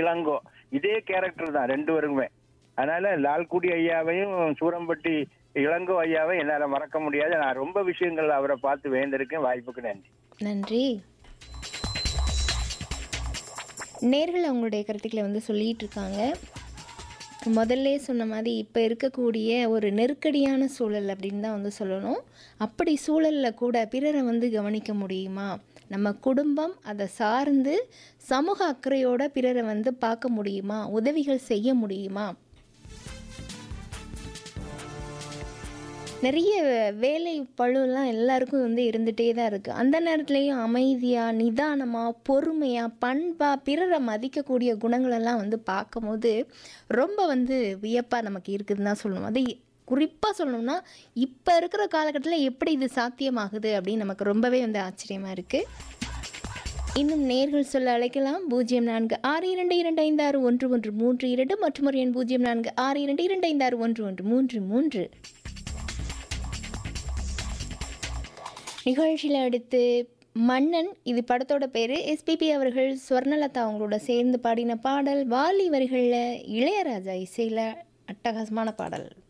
இளங்கோ இதே கேரக்டர் தான் ரெண்டு பேருக்குமே அதனால லால்குடி ஐயாவையும் சூரம்பட்டி இளங்கோ ஐயாவையும் என்னால மறக்க முடியாது நான் ரொம்ப விஷயங்கள் அவரை பார்த்து வேந்திருக்கேன் வாய்ப்புக்கு நன்றி நன்றி நேர்கள் அவங்களுடைய கருத்துக்களை வந்து சொல்லிட்டு இருக்காங்க முதல்ல சொன்ன மாதிரி இப்போ இருக்கக்கூடிய ஒரு நெருக்கடியான சூழல் அப்படின்னு தான் வந்து சொல்லணும் அப்படி சூழலில் கூட பிறரை வந்து கவனிக்க முடியுமா நம்ம குடும்பம் அதை சார்ந்து சமூக அக்கறையோட பிறரை வந்து பார்க்க முடியுமா உதவிகள் செய்ய முடியுமா நிறைய வேலை பழுலாம் எல்லாருக்கும் வந்து இருந்துகிட்டே தான் இருக்குது அந்த நேரத்துலையும் அமைதியாக நிதானமாக பொறுமையாக பண்பாக பிறரை மதிக்கக்கூடிய குணங்களெல்லாம் வந்து பார்க்கும்போது ரொம்ப வந்து வியப்பாக நமக்கு இருக்குதுன்னு தான் சொல்லணும் அது குறிப்பாக சொல்லணும்னா இப்போ இருக்கிற காலகட்டத்தில் எப்படி இது சாத்தியமாகுது அப்படின்னு நமக்கு ரொம்பவே வந்து ஆச்சரியமாக இருக்குது இன்னும் நேர்கள் சொல்ல அழைக்கலாம் பூஜ்ஜியம் நான்கு ஆறு இரண்டு இரண்டு ஐந்து ஆறு ஒன்று ஒன்று மூன்று இரண்டு மற்றும் ஒரு எண் பூஜ்ஜியம் நான்கு ஆறு இரண்டு இரண்டு ஐந்து ஆறு ஒன்று ஒன்று மூன்று மூன்று நிகழ்ச்சியில் அடுத்து மன்னன் இது படத்தோட பேர் எஸ்பிபி அவர்கள் ஸ்வர்ணலதா அவங்களோட சேர்ந்து பாடின பாடல் வாலி வரிகளில் இளையராஜா இசையில் அட்டகாசமான பாடல்